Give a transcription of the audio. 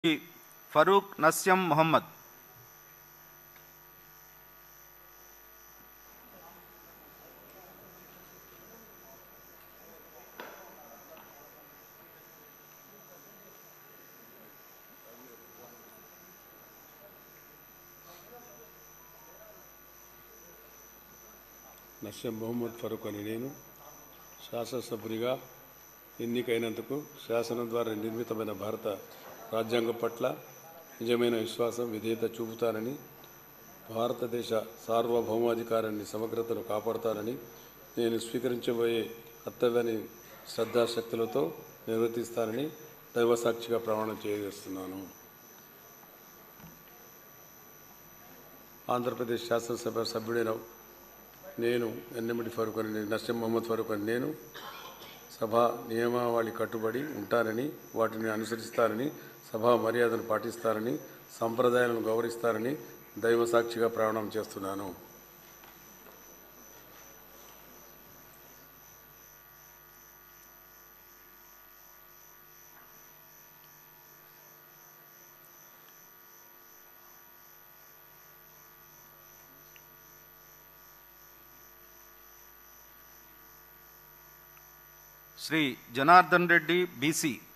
ఫరూక్ నస్యం మొహమ్మద్ నస్యం మొహమ్మద్ ఫరూక్ అని నేను శాసనసభ్యునిగా ఎన్నికైనందుకు శాసనం ద్వారా నిర్మితమైన భారత రాజ్యాంగం పట్ల నిజమైన విశ్వాసం విధేయత చూపుతానని భారతదేశ సార్వభౌమాధికారాన్ని సమగ్రతను కాపాడుతానని నేను స్వీకరించబోయే కర్తవ్యాన్ని శ్రద్ధాశక్తులతో నిర్వర్తిస్తానని దైవసాక్షిగా ప్రమాణం చేయజేస్తున్నాను ఆంధ్రప్రదేశ్ శాసనసభ సభ్యుడైన నేను ఎన్నమిటి ఫరూక్ అని నస్యం మొహమ్మద్ ఫరూక్ అని నేను సభా నియమావళి కట్టుబడి ఉంటానని వాటిని అనుసరిస్తానని సభా మర్యాదను పాటిస్తానని సంప్రదాయాలను గౌరవిస్తానని దైవ సాక్షిగా ప్రమాణం చేస్తున్నాను శ్రీ జనార్దన్ రెడ్డి బీసీ